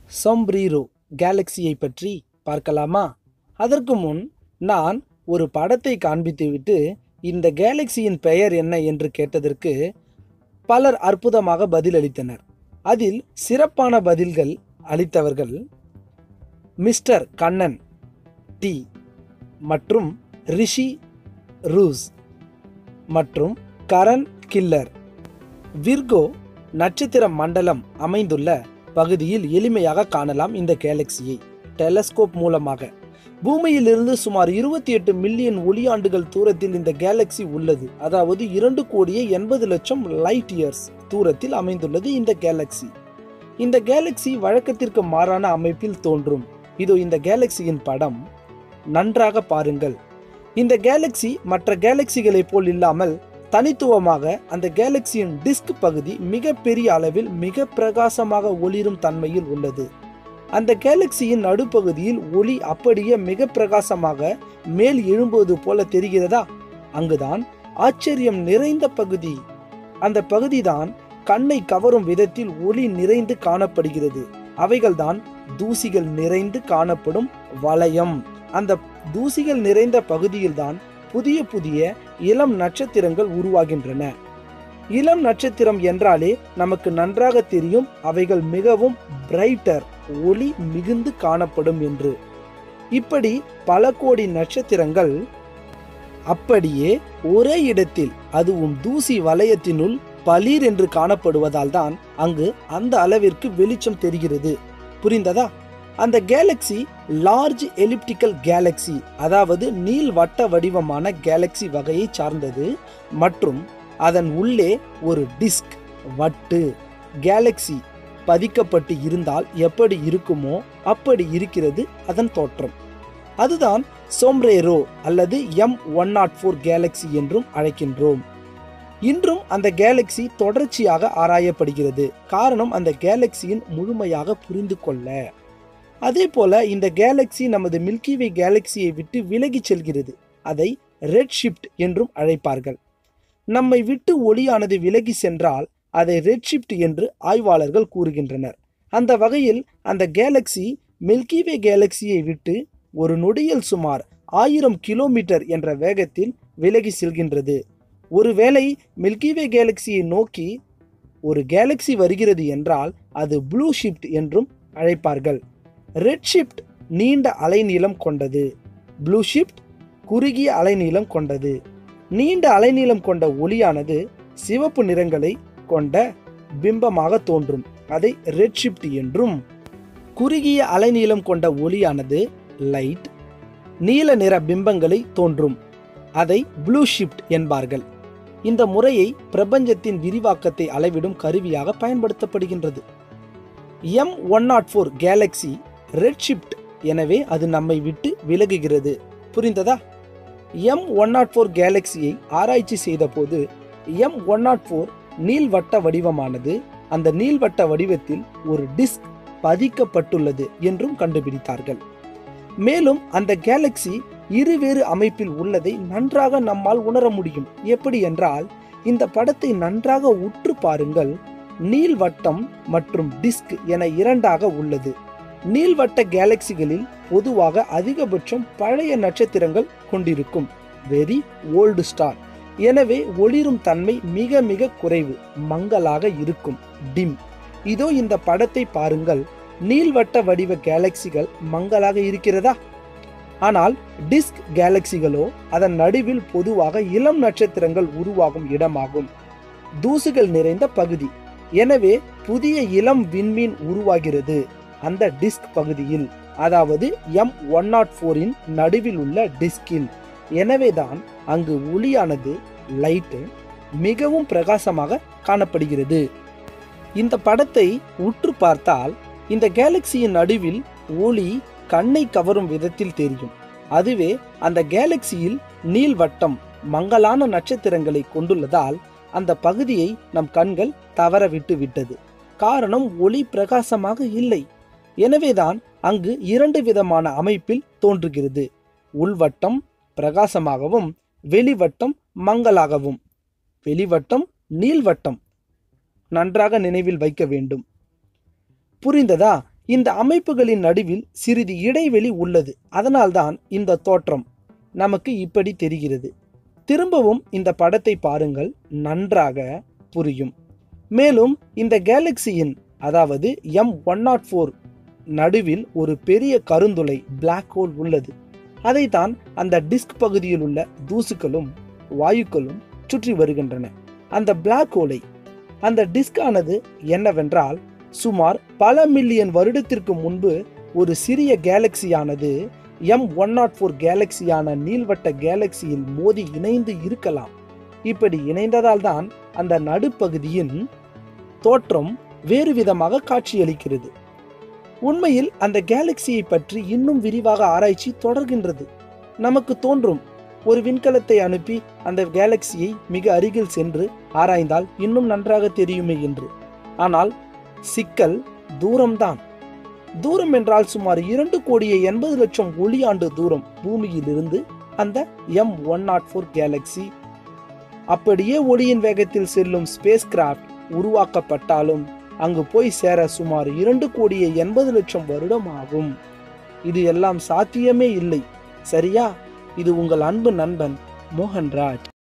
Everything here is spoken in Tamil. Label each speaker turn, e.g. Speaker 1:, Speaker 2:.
Speaker 1: சொம்ப்ரீரோ கேலக்சியை பற்றி பார்க்கலாமா அதற்கு முன் நான் ஒரு படத்தை காண்பித்துவிட்டு இந்த கேலக்சியின் பெயர் என்ன என்று கேட்டதற்கு பலர் அற்புதமாக பதிலளித்தனர் அதில் சிறப்பான பதில்கள் அளித்தவர்கள் மிஸ்டர் கண்ணன் டி மற்றும் ரிஷி ரூஸ் மற்றும் கரண் கில்லர் விர்கோ நட்சத்திர மண்டலம் அமைந்துள்ள பகுதியில் எளிமையாக காணலாம் இந்த கேலக்சியை டெலஸ்கோப் மூலமாக பூமியிலிருந்து சுமார் இருபத்தி எட்டு மில்லியன் ஒளியாண்டுகள் தூரத்தில் இந்த கேலக்சி உள்ளது அதாவது இரண்டு கோடியே எண்பது லட்சம் லைட் இயர்ஸ் தூரத்தில் அமைந்துள்ளது இந்த கேலக்சி இந்த கேலக்சி வழக்கத்திற்கு மாறான அமைப்பில் தோன்றும் இதோ இந்த கேலக்சியின் படம் நன்றாக பாருங்கள் இந்த கேலக்சி மற்ற கேலக்சிகளைப் போல் இல்லாமல் தனித்துவமாக அந்த கேலக்சியின் டிஸ்க் பகுதி மிக பெரிய அளவில் மிக பிரகாசமாக ஒளிரும் தன்மையில் உள்ளது அந்த கேலக்சியின் நடுப்பகுதியில் ஒளி அப்படியே மிக பிரகாசமாக மேல் எழும்புவது போல தெரிகிறதா அங்குதான் ஆச்சரியம் நிறைந்த பகுதி அந்த பகுதிதான் கண்ணை கவரும் விதத்தில் ஒளி நிறைந்து காணப்படுகிறது அவைகள்தான் தூசிகள் நிறைந்து காணப்படும் வளையம் அந்த தூசிகள் நிறைந்த பகுதியில்தான் புதிய புதிய இளம் நட்சத்திரங்கள் உருவாகின்றன இளம் நட்சத்திரம் என்றாலே நமக்கு நன்றாக தெரியும் அவைகள் மிகவும் பிரைட்டர் ஒளி மிகுந்து காணப்படும் என்று இப்படி பல கோடி நட்சத்திரங்கள் அப்படியே ஒரே இடத்தில் அதுவும் தூசி வலயத்தினுள் பளீர் என்று காணப்படுவதால் தான் அங்கு அந்த அளவிற்கு வெளிச்சம் தெரிகிறது புரிந்ததா அந்த கேலக்சி லார்ஜ் எலிப்டிக்கல் கேலக்சி அதாவது நீள் வட்ட வடிவமான கேலக்சி வகையை சார்ந்தது மற்றும் அதன் உள்ளே ஒரு டிஸ்க் வட்டு கேலக்சி பதிக்கப்பட்டு இருந்தால் எப்படி இருக்குமோ அப்படி இருக்கிறது அதன் தோற்றம் அதுதான் சோம்ரேரோ அல்லது M one nought four galaxy என்றும் அழைக்கின்றோம் இன்றும் அந்த கேலக்சி தொடர்ச்சியாக ஆராயப்படுகிறது காரணம் அந்த கேலக்சியின் முழுமையாக புரிந்து கொள்ள அதே போல இந்த கேலக்சி நமது மில்கிவே கேலக்சியை விட்டு விலகிச் செல்கிறது அதை ரெட் ஷிப்ட் என்றும் அழைப்பார்கள் நம்மை விட்டு ஒளியானது விலகி சென்றால் அதை ரெட் ஷிப்ட் என்று ஆய்வாளர்கள் கூறுகின்றனர் அந்த வகையில் அந்த கேலக்சி மில்கிவே கேலக்சியை விட்டு ஒரு நொடியில் சுமார் ஆயிரம் கிலோமீட்டர் என்ற வேகத்தில் விலகி செல்கின்றது ஒருவேளை மில்கிவே கேலக்சியை நோக்கி ஒரு கேலக்சி வருகிறது என்றால் அது ப்ளூ ஷிப்ட் என்றும் அழைப்பார்கள் ரெட் ஷிப்ட் நீண்ட அலைநீளம் கொண்டது ப்ளூ ஷிப்ட் குறுகிய அலைநீளம் கொண்டது நீண்ட அலைநீளம் கொண்ட ஒளியானது சிவப்பு நிறங்களை கொண்ட பிம்பமாக தோன்றும் அதை ரெட் ஷிப்ட் என்றும் குறுகிய அலைநீளம் கொண்ட ஒளியானது லைட் நீல நிற பிம்பங்களை தோன்றும் அதை ப்ளூ ஷிப்ட் என்பார்கள் இந்த முறையை பிரபஞ்சத்தின் விரிவாக்கத்தை அளவிடும் கருவியாக பயன்படுத்தப்படுகின்றது M one nought four galaxy red shift எனவே அது நம்மை விட்டு விலகுகிறது புரிந்ததா எம் ஒன் நாட் ஃபோர் கேலக்சியை ஆராய்ச்சி செய்தபோது எம் ஒன் நாட் ஃபோர் நீள்வட்ட வடிவமானது அந்த நீள்வட்ட வடிவத்தில் ஒரு டிஸ்க் பதிக்கப்பட்டுள்ளது என்றும் கண்டுபிடித்தார்கள் மேலும் அந்த கேலக்சி இருவேறு அமைப்பில் உள்ளதை நன்றாக நம்மால் உணர முடியும் எப்படி என்றால் இந்த படத்தை நன்றாக உற்று பாருங்கள் நீள்வட்டம் மற்றும் டிஸ்க் என இரண்டாக உள்ளது நீள்வட்ட கேலக்சிகளில் பொதுவாக அதிகபட்சம் பழைய நட்சத்திரங்கள் கொண்டிருக்கும் வெரி ஓல்டு ஸ்டார் எனவே ஒளிரும் தன்மை மிக மிக குறைவு மங்கலாக இருக்கும் டிம் இதோ இந்த படத்தை பாருங்கள் நீள்வட்ட வடிவ கேலக்சிகள் மங்கலாக இருக்கிறதா ஆனால் டிஸ்க் கேலக்சிகளோ அதன் நடுவில் பொதுவாக இளம் நட்சத்திரங்கள் உருவாகும் இடமாகும் தூசுகள் நிறைந்த பகுதி எனவே புதிய இளம் விண்மீன் உருவாகிறது அந்த டிஸ்க் பகுதியில் அதாவது எம் ஒன் நாட் ஃபோரின் நடுவில் உள்ள டிஸ்கில் எனவேதான் அங்கு ஒளியானது லைட்டு மிகவும் பிரகாசமாக காணப்படுகிறது இந்த படத்தை உற்று பார்த்தால் இந்த கேலக்சியின் நடுவில் ஒளி கண்ணை கவரும் விதத்தில் தெரியும் அதுவே அந்த கேலக்சியில் நீள்வட்டம் மங்கலான நட்சத்திரங்களை கொண்டுள்ளதால் அந்த பகுதியை நம் கண்கள் தவற விட்டு விட்டது காரணம் ஒளி பிரகாசமாக இல்லை எனவேதான் அங்கு இரண்டு விதமான அமைப்பில் தோன்றுகிறது உள்வட்டம் பிரகாசமாகவும் வெளிவட்டம் மங்கலாகவும் வெளிவட்டம் நீள்வட்டம் நன்றாக நினைவில் வைக்க வேண்டும் புரிந்ததா இந்த அமைப்புகளின் நடுவில் சிறிது இடைவெளி உள்ளது அதனால்தான் இந்த தோற்றம் நமக்கு இப்படி தெரிகிறது திரும்பவும் இந்த படத்தை பாருங்கள் நன்றாக புரியும் மேலும் இந்த கேலக்சியின் அதாவது எம் ஒன் நாட் ஃபோர் நடுவில் ஒரு பெரிய கருந்துளை பிளாக் ஹோல் உள்ளது அதைத்தான் அந்த டிஸ்க் பகுதியில் உள்ள தூசுக்களும் வாயுக்களும் சுற்றி வருகின்றன அந்த பிளாக் ஹோலை அந்த டிஸ்க் ஆனது என்னவென்றால் சுமார் பல மில்லியன் வருடத்திற்கு முன்பு ஒரு சிறிய கேலக்சியானது எம் ஒன் நாட் ஃபோர் கேலக்சியான நீள்வட்ட கேலக்சியில் மோதி இணைந்து இருக்கலாம் இப்படி இணைந்ததால் தான் அந்த நடுப்பகுதியின் தோற்றம் வேறு விதமாக காட்சியளிக்கிறது உண்மையில் அந்த கேலக்சியை பற்றி இன்னும் விரிவாக ஆராய்ச்சி தொடர்கின்றது நமக்கு தோன்றும் ஒரு விண்கலத்தை அனுப்பி அந்த கேலக்சியை மிக அருகில் சென்று ஆராய்ந்தால் இன்னும் நன்றாக தெரியுமே என்று ஆனால் சிக்கல் தூரம்தான் தூரம் என்றால் சுமார் இரண்டு கோடியே எண்பது லட்சம் ஒளியாண்டு தூரம் பூமியிலிருந்து அந்த M one nought four galaxy அப்படியே ஒளியின் வேகத்தில் செல்லும் ஸ்பேஸ் கிராஃப்ட் உருவாக்கப்பட்டாலும் அங்கு போய் சேர சுமார் இரண்டு கோடியே எண்பது லட்சம் வருடம் ஆகும் இது எல்லாம் சாத்தியமே இல்லை சரியா இது உங்கள் அன்பு நண்பன் மோகன்ராஜ்